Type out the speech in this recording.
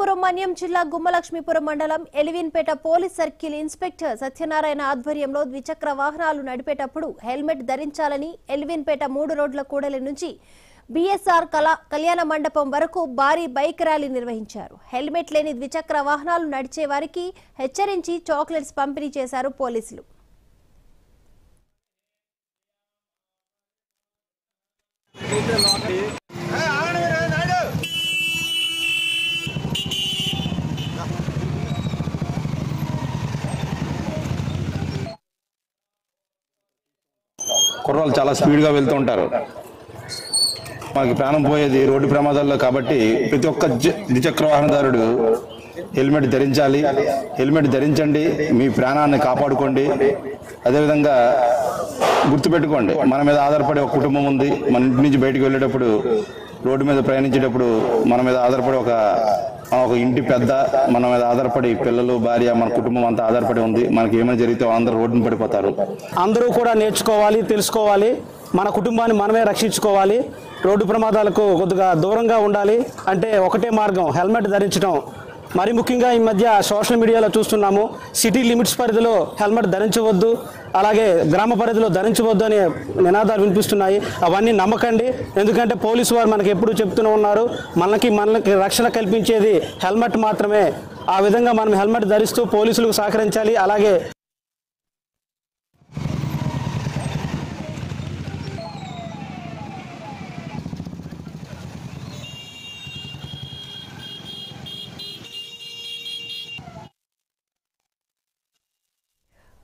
అనంతపురం మన్యం జిల్లా గుమ్మలక్ష్మీపురం మండలం Elwinpeta police circle inspector Satyanarayana ఆధ్వర్యంలో ద్విచక్ర వాహనాలు నడిపేటప్పుడు హెల్మెట్ ధరించాలని ఎలివిన్పేట మూడు రోడ్ల కూడలి నుంచి బీఎస్ఆర్ కళా కళ్యాణ మండపం వరకు భారీ బైక్ ర్యాలీ నిర్వహించారు హెల్మెట్ లేని ద్విచక్ర వాహనాలు నడిచే వారికి హెచ్చరించి చాక్లెట్స్ పంపిణీ చేశారు పోలీసులు కుర్రాళ్ళు చాలా స్పీడ్గా వెళ్తూ ఉంటారు మనకి ప్రాణం పోయేది రోడ్డు ప్రమాదాల్లో కాబట్టి ప్రతి ఒక్క జ- ద్విచక్ర వాహనదారుడు హెల్మెట్ ధరించాలి హెల్మెట్ ధరించండి మీ ప్రాణాన్ని కాపాడుకోండి అదేవిధంగా గుర్తుపెట్టుకోండి మన మీద ఆధారపడే ఒక కుటుంబం ఉంది మన ఇంటి నుంచి బయటకు వెళ్ళేటప్పుడు రోడ్డు మీద ప్రయాణించేటప్పుడు మన మీద ఆధారపడి ఒక మన ఒక ఇంటి పెద్ద మన మీద ఆధారపడి పిల్లలు భార్య మన కుటుంబం అంతా ఆధారపడి ఉంది మనకి ఏమైనా జరిగితే అందరూ రోడ్డున పడిపోతారు అందరూ కూడా నేర్చుకోవాలి తెలుసుకోవాలి మన కుటుంబాన్ని మనమే రక్షించుకోవాలి రోడ్డు ప్రమాదాలకు కొద్దిగా దూరంగా ఉండాలి అంటే ఒకటే మార్గం హెల్మెట్ ధరించడం మరి ముఖ్యంగా ఈ మధ్య సోషల్ మీడియాలో చూస్తున్నాము సిటీ లిమిట్స్ పరిధిలో హెల్మెట్ ధరించవద్దు అలాగే గ్రామ పరిధిలో ధరించవద్దు అనే నినాదాలు వినిపిస్తున్నాయి అవన్నీ నమ్మకండి ఎందుకంటే పోలీసు వారు మనకి ఎప్పుడూ చెప్తూనే ఉన్నారు మనకి మనకి రక్షణ కల్పించేది హెల్మెట్ మాత్రమే ఆ విధంగా మనం హెల్మెట్ ధరిస్తూ పోలీసులకు సహకరించాలి అలాగే